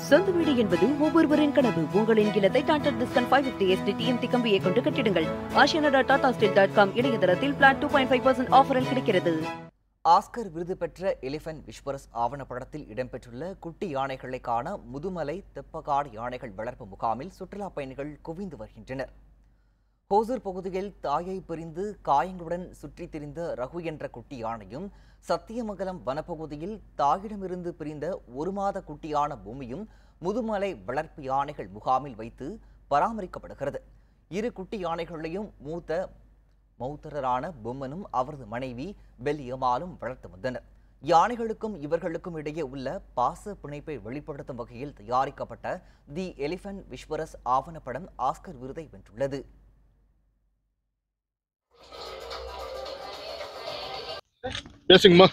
சொந்த வீடு என்பது ஒவ்வொருவரின் கனவு உங்களின் இல்லத்தை Tata டிஸ்கன் five fifty SD TMT கம்பியை கொண்டு கட்டிடுங்கள் ஆஷியனடா டாடா ஸ்டீல் டாட் காம் இணையதளத்தில் flat two point five percent ஆஃபரில் கிடைக்கிறது ஆஸ்கர் விருது பெற்ற எலிஃபென்ட் விஸ்வரஸ் ஆவணப்படத்தில் இடம்பெற்றுள்ள குட்டி யானைகளை காண முதுமலை தெப்பகாடு யானைகள் வளர்ப்பு முகாமில் சுற்றுலா பயணிகள் குவிந்து வருகின்றனர் ஹோசூர் பகுதியில் தாயை பிரிந்து காயங்களுடன் சுற்றித் திரிந்த ரகு என்ற குட்டி யானையும் சத்தியமங்கலம் வனப்பகுதியில் தாயிடமிருந்து பிரிந்த ஒரு மாத குட்டியான பூமியும் முதுமலை வளர்ப்பு யானைகள் முகாமில் வைத்து பராமரிக்கப்படுகிறது இரு குட்டி யானைகளையும் மூத்த மௌத்தரரான பொம்மனும் அவரது மனைவி பெல்லியமாலும் வளர்த்து வந்தனர் யானைகளுக்கும் இவர்களுக்கும் இடையே உள்ள பாச பிணைப்பை வெளிப்படுத்தும் வகையில் தயாரிக்கப்பட்ட தி எலிஃபென்ட் விஸ்வரஸ் ஆவணப்படம் ஆஸ்கர் விருதை வென்றுள்ளது பேசுங்கம்மா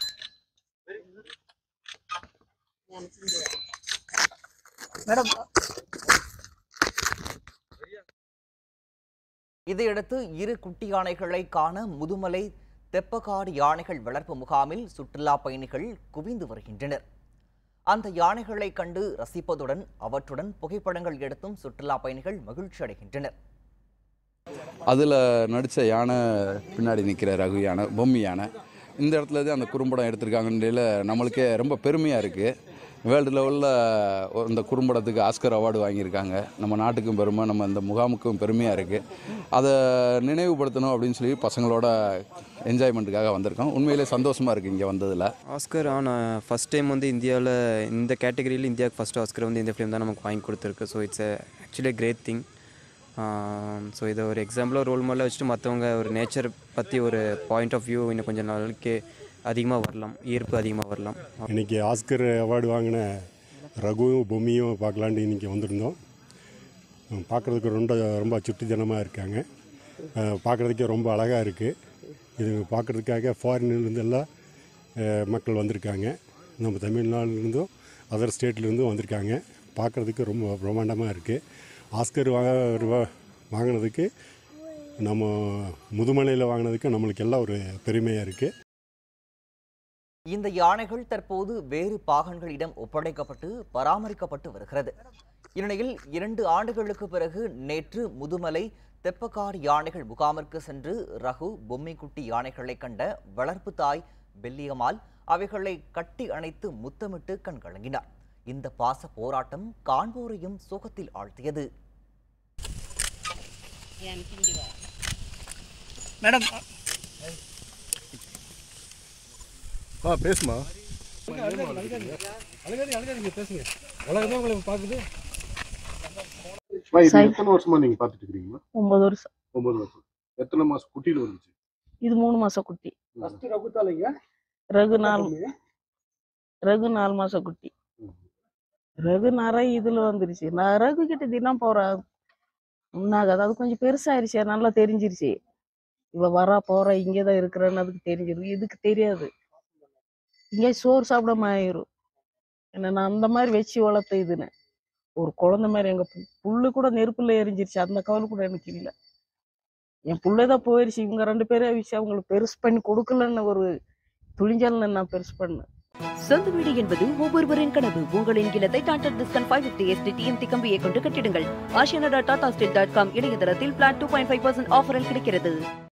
இதையடுத்து இரு குட்டி யானைகளை காண முதுமலை தெப்பக்காடு யானைகள் வளர்ப்பு முகாமில் சுற்றுலா பயணிகள் குவிந்து வருகின்றனர் அந்த யானைகளை கண்டு ரசிப்பதுடன் அவற்றுடன் புகைப்படங்கள் எடுத்தும் சுற்றுலா பயணிகள் மகிழ்ச்சி அடைகின்றனர் அதில் நடித்த யானை பின்னாடி நிற்கிற ரகு யானை பொம்மி யானை இந்த இடத்துல தான் அந்த குறும்படம் எடுத்திருக்காங்கன்றையில் நம்மளுக்கே ரொம்ப பெருமையாக இருக்குது வேர்ல்டு லெவலில் இந்த குறும்படத்துக்கு ஆஸ்கர் அவார்டு வாங்கியிருக்காங்க நம்ம நாட்டுக்கும் பெருமை நம்ம இந்த முகாமுக்கும் பெருமையாக இருக்குது அதை நினைவுபடுத்தணும் அப்படின்னு சொல்லி பசங்களோட என்ஜாய்மெண்ட்டுக்காக வந்திருக்கோம் உண்மையிலே சந்தோஷமாக இருக்குது இங்கே வந்ததில் ஆஸ்கர் நான் ஃபஸ்ட் டைம் வந்து இந்தியாவில் இந்த கேட்டகரியில் இந்தியாவுக்கு ஃபஸ்ட் ஆஸ்கர் வந்து இந்த ஃபிலிம் தான் நமக்கு வாங்கி கொடுத்துருக்கு so it's actually great thing so இதை ஒரு எக்ஸாம்பிளாக ரோல் மாடலாக வச்சுட்டு மற்றவங்க ஒரு நேச்சர் பற்றி ஒரு பாயிண்ட் ஆஃப் வியூ இன்னும் கொஞ்சம் நாளைக்கு அதிகமாக வரலாம் ஈர்ப்பு அதிகமாக வரலாம் இன்னைக்கு ஆஸ்கர் அவார்டு வாங்கின ரகுவும் பொம்மியும் பார்க்கலான்ட்டு இன்றைக்கி வந்திருந்தோம் பார்க்குறதுக்கு ரொம்ப ரொம்ப சுட்டித்தனமாக இருக்காங்க அஹ் பார்க்குறதுக்கே ரொம்ப அழகாக இருக்குது இது பார்க்குறதுக்காக ஃபாரின்லேருந்து எல்லாம் அஹ் மக்கள் வந்திருக்காங்க நம்ம தமிழ்நாடுலேருந்தும் அதர் ஸ்டேட்லேருந்தும் வந்திருக்காங்க பார்க்குறதுக்கு ரொம்ப பிரம்மாண்டமாக இருக்குது ஆஸ்கர் வாங்க வாங்கினதுக்கு நம்ம முதுமலையில் வாங்கினதுக்கு நம்மளுக்கு எல்லாம் ஒரு பெருமையாக இருக்குது இந்த யானைகள் தற்போது வேறு பாகன்களிடம் ஒப்படைக்கப்பட்டு பராமரிக்கப்பட்டு வருகிறது இந்நிலையில் இரண்டு ஆண்டுகளுக்கு பிறகு நேற்று முதுமலை தெப்பக்காடு யானைகள் முகாமிற்கு சென்று ரகு பொம்மைக்குட்டி யானைகளை கண்ட வளர்ப்பு தாய் பெல்லியம்மாள் அவைகளை கட்டி அணைத்து முத்தமிட்டு கண்கலங்கினார் இந்த பாச போராட்டம் காண்போரையும் சோகத்தில் ஆழ்த்தியது மேடம் ஆ பேசுமா சாய். எத்தனை வருஷமா நீங்க பாத்துட்டு இருக்கீங்களா ஒன்பது வருஷம் ஒன்பது வருஷம் எத்தனை மாசம் குட்டியில வந்துச்சு இது மூணு மாசம் குட்டி ரகு நாலு ரகு நாலு மாசம் குட்டி ரகு நிறைய இதுல வந்துருச்சு நான் ரகு கிட்ட தினம் போறேன் முன்னாக அதாவது கொஞ்சம் பெருசாயிருச்சு நல்லா தெரிஞ்சிருச்சு இவ வரா போறா இங்கேதான் இருக்கிறேன்னு அதுக்கு தெரிஞ்சிடும் இதுக்கு தெரியாது இங்கே சோறு சாப்பிடாம ஆயிரும் என்ன நான் அந்த மாதிரி வச்சு வளர்த்த இதுன்னு ஒரு குழந்தை மாதிரி எங்க பு- புல்லு கூட நெருப்புல எரிஞ்சிருச்சு அந்த கவலை கூட எனக்கு இல்லை என் புள்ளதான் போயிருச்சு இவங்க ரெண்டு பேரும் விஷயம் அவங்களுக்கு பெருசு பண்ணி கொடுக்கலன்னு ஒரு துணிஞ்சல்னு நான் பெருசு பண்ணேன் சொந்த வீடு என்பது ஒவ்வொருவரின் கனவு உங்களின் இல்லத்தை Tata டிஸ்கன் five fifty SD TMT கம்பியை கொண்டு கட்டிடுங்கள் ஆஷியனடா டாடா ஸ்டீல் டாட் காம் இணையதளத்தில் flat two point five percent ஆஃபரில் கிடைக்கிறது